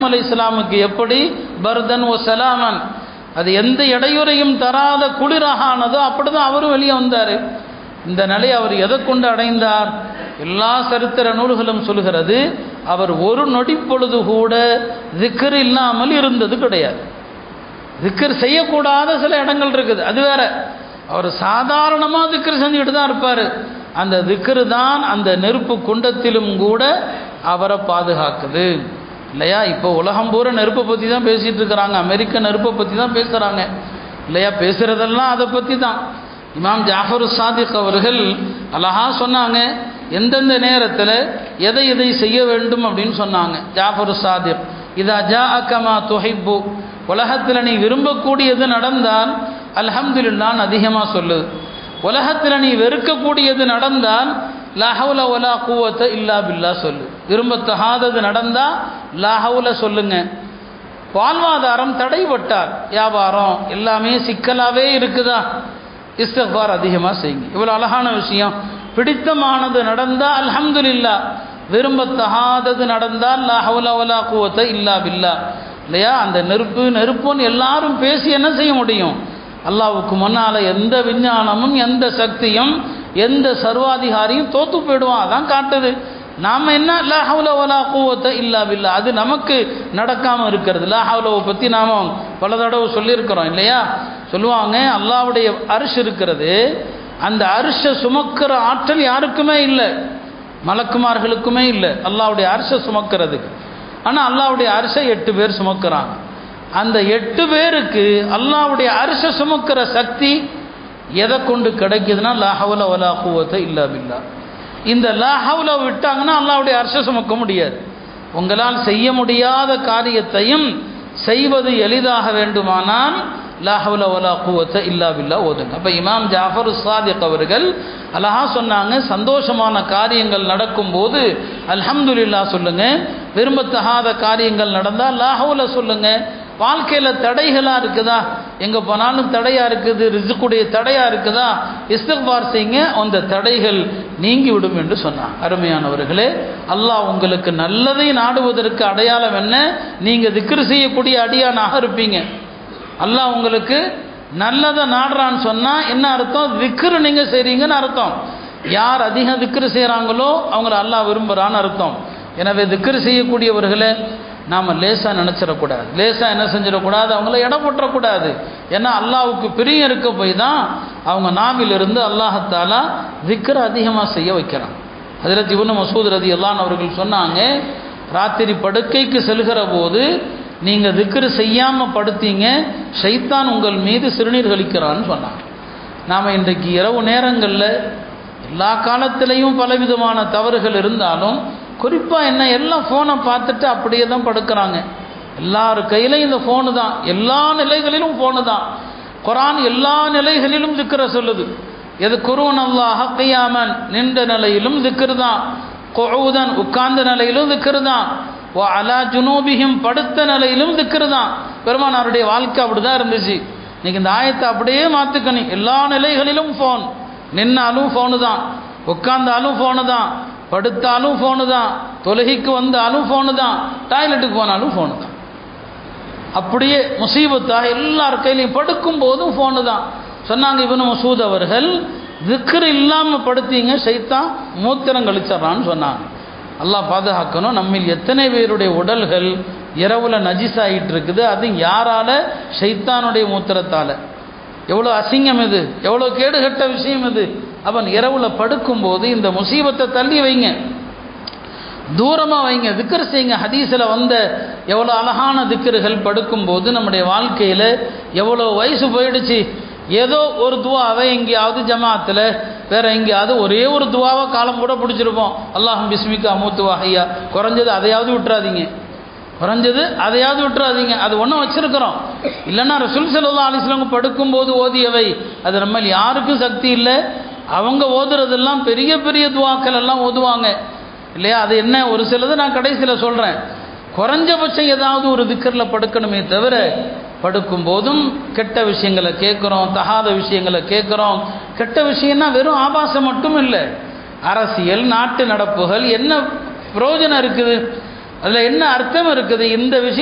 அலை இஸ்லாமுக்கு எப்படி பர்தன் ஓ சலாமன் அது எந்த இடையூறையும் தராத குளிராக ஆனதோ அப்படிதான் அவரும் வெளியே வந்தார் இந்த நிலையை அவர் எதை கொண்டு அடைந்தார் எல்லா சரித்திர நூல்களும் சொல்கிறது அவர் ஒரு நொடி பொழுது கூட திக்கர் இல்லாமல் இருந்தது கிடையாது திக்கர் செய்யக்கூடாத சில இடங்கள் இருக்குது அது வேற அவர் சாதாரணமாக திக்கர் செஞ்சுக்கிட்டு தான் இருப்பார் அந்த திக்கரு தான் அந்த நெருப்பு குண்டத்திலும் கூட அவரை பாதுகாக்குது இல்லையா இப்போ உலகம் பூரா நெருப்பை பற்றி தான் பேசிகிட்டு இருக்கிறாங்க அமெரிக்க நெருப்பை பற்றி தான் பேசுகிறாங்க இல்லையா பேசுகிறதெல்லாம் அதை பற்றி தான் இமாம் ஜாஃபர் சாதிக் அவர்கள் அழகா சொன்னாங்க எந்தெந்த நேரத்தில் எதை எதை செய்ய வேண்டும் அப்படின்னு சொன்னாங்க ஜாஃபர் சாதிக் இதா ஜா அக்கமா துஹைப்பு உலகத்தில் நீ விரும்பக்கூடியது நடந்தால் அல்ஹம்துலில்லான்னு அதிகமாக சொல்லுது உலகத்தில் நீ வெறுக்கக்கூடியது நடந்தால் லஹவுல ஒலா கூவத்தை இல்லா பில்லா சொல்லு விரும்பத்தகாதது நடந்தால் லஹவுல சொல்லுங்க வாழ்வாதாரம் தடைபட்டார் வியாபாரம் எல்லாமே சிக்கலாகவே இருக்குதா இஸ்தஃபார் அதிகமாக செய்யுங்க இவ்வளோ அழகான விஷயம் பிடித்தமானது நடந்தால் அல்ஹம்துலில்லா விரும்பத்தகாதது நடந்தால் லஹவுல ஒலா கூவத்தை இல்லா பில்லா இல்லையா அந்த நெருப்பு நெருப்புன்னு எல்லாரும் பேசி என்ன செய்ய முடியும் அல்லாவுக்கு முன்னால் எந்த விஞ்ஞானமும் எந்த சக்தியும் எந்த சர்வாதிகாரியும் தோத்து போயிடுவான் அதான் காட்டுது நாம் என்ன லாஹவுல ஒலா கூவத்தை இல்லா பில்லா அது நமக்கு நடக்காமல் இருக்கிறது லாஹவுலவை பற்றி நாம் பல தடவை சொல்லியிருக்கிறோம் இல்லையா சொல்லுவாங்க அல்லாவுடைய அரிசி இருக்கிறது அந்த அரிசை சுமக்கிற ஆற்றல் யாருக்குமே இல்லை மலக்குமார்களுக்குமே இல்லை அல்லாவுடைய அரிசை சுமக்கிறதுக்கு ஆனால் அல்லாவுடைய அரிசை எட்டு பேர் சுமக்கிறாங்க அந்த எட்டு பேருக்கு அல்லாவுடைய அரிசை சுமக்கிற சக்தி எதை கொண்டு கிடைக்குதுன்னா லாஹவுல ஒலா கூவத்தை இல்லா பில்லா இந்த லாஹவுல விட்டாங்கன்னா அல்லாவுடைய அரிசை சுமக்க முடியாது உங்களால் செய்ய முடியாத காரியத்தையும் செய்வது எளிதாக வேண்டுமானால் லாஹவுல ஒலா கூவத்தை இல்லா பில்லா ஓதுங்க அப்போ இமாம் ஜாஃபர் சாதிக் அவர்கள் அழகா சொன்னாங்க சந்தோஷமான காரியங்கள் நடக்கும்போது அல்ஹம்துலில்லா சொல்லுங்க விரும்பத்தகாத காரியங்கள் நடந்தால் லாஹவுல சொல்லுங்க வாழ்க்கையில் தடைகளாக இருக்குதா எங்கே போனாலும் தடையாக இருக்குது ரிசுக்குடைய தடையாக இருக்குதா இஸ்திஃபார் செய்யுங்க அந்த தடைகள் நீங்கிவிடும் என்று சொன்னான் அருமையானவர்களே அல்லாஹ் உங்களுக்கு நல்லதை நாடுவதற்கு அடையாளம் என்ன நீங்கள் திக்ரு செய்யக்கூடிய அடியானாக இருப்பீங்க அல்லாஹ் உங்களுக்கு நல்லதை நாடுறான்னு சொன்னால் என்ன அர்த்தம் திக்ரு நீங்கள் செய்கிறீங்கன்னு அர்த்தம் யார் அதிகம் திக்ரு செய்கிறாங்களோ அவங்கள அல்லாஹ் விரும்புகிறான்னு அர்த்தம் எனவே திக்ரு செய்யக்கூடியவர்களே நாம் லேசாக நினச்சிடக்கூடாது லேசாக என்ன செஞ்சிடக்கூடாது அவங்கள இடம் போட்டக்கூடாது ஏன்னா அல்லாவுக்கு பிரியம் இருக்க போய் தான் அவங்க நாவிலிருந்து அல்லாஹத்தாலா திக்கரை அதிகமாக செய்ய வைக்கிறான் அதில் இவனு மசூத் ரதி அல்லான் அவர்கள் சொன்னாங்க ராத்திரி படுக்கைக்கு செல்கிற போது நீங்கள் திக்ரு செய்யாமல் படுத்தீங்க ஷைத்தான் உங்கள் மீது சிறுநீர் கழிக்கிறான்னு சொன்னாங்க நாம் இன்றைக்கு இரவு நேரங்களில் எல்லா காலத்திலையும் பலவிதமான தவறுகள் இருந்தாலும் குறிப்பாக என்ன எல்லாம் ஃபோனை பார்த்துட்டு அப்படியே தான் படுக்கிறாங்க எல்லார் கையிலையும் இந்த ஃபோனு தான் எல்லா நிலைகளிலும் ஃபோனு தான் குரான் எல்லா நிலைகளிலும் திக்கிற சொல்லுது எது குருவன் அல்லாஹ் கையாமன் நின்ற நிலையிலும் திக்கிரு தான் கொழுதன் உட்கார்ந்த நிலையிலும் திக்கிரு தான் ஓ அலா ஜுனூபியும் படுத்த நிலையிலும் திக்கிரு தான் பெருமானாருடைய வாழ்க்கை அப்படி தான் இருந்துச்சு இன்னைக்கு இந்த ஆயத்தை அப்படியே மாற்றுக்கணும் எல்லா நிலைகளிலும் ஃபோன் நின்னாலும் ஃபோனு தான் உட்கார்ந்தாலும் ஃபோனு தான் படுத்தாலும் ஃபோனு தான் தொழுகைக்கு வந்தாலும் ஃபோனு தான் டாய்லெட்டுக்கு போனாலும் ஃபோனு தான் அப்படியே முசீபத்தாக எல்லார் கையிலையும் படுக்கும் போதும் ஃபோனு தான் சொன்னாங்க இவனு மசூத் அவர்கள் திக்ரு இல்லாமல் படுத்தீங்க சைத்தான் மூத்திரம் கழிச்சிட்றான்னு சொன்னாங்க அல்லாஹ் பாதுகாக்கணும் நம்மில் எத்தனை பேருடைய உடல்கள் இரவுல நஜிஸ் ஆகிட்டு இருக்குது அது யாரால சைத்தானுடைய மூத்திரத்தால் எவ்வளோ அசிங்கம் இது எவ்வளோ கேடுகட்ட விஷயம் இது அவன் இரவுல படுக்கும்போது இந்த முசீபத்தை தள்ளி வைங்க தூரமாக வைங்க திக்கர் செய்யுங்க ஹதீஸில் வந்த எவ்வளோ அழகான திக்கர்கள் படுக்கும்போது நம்முடைய வாழ்க்கையில் எவ்வளோ வயசு போயிடுச்சு ஏதோ ஒரு துவாவை எங்கேயாவது ஜமாத்தில் வேற எங்கேயாவது ஒரே ஒரு துவாவை காலம் கூட பிடிச்சிருப்போம் அல்லாஹும் பிஸ்மிகா மூத்துவா ஐயா குறைஞ்சது அதையாவது விட்டுறாதீங்க குறைஞ்சது அதையாவது விட்டுறாதீங்க அது ஒன்றும் வச்சிருக்கிறோம் இல்லைன்னா ரசூல் சல்லா அலிஸ்லவங்க படுக்கும்போது ஓதியவை அது நம்ம யாருக்கும் சக்தி இல்லை அவங்க ஓதுறதெல்லாம் பெரிய பெரிய துவாக்கள் எல்லாம் ஓதுவாங்க இல்லையா அது என்ன ஒரு சிலது நான் கடைசியில் சொல்கிறேன் குறைஞ்சபட்சம் ஏதாவது ஒரு திக்கரில் படுக்கணுமே தவிர படுக்கும்போதும் கெட்ட விஷயங்களை கேட்குறோம் தகாத விஷயங்களை கேட்குறோம் கெட்ட விஷயம்னா வெறும் ஆபாசம் மட்டும் இல்லை அரசியல் நாட்டு நடப்புகள் என்ன பிரயோஜனம் இருக்குது அதில் என்ன அர்த்தம் இருக்குது இந்த விஷயம்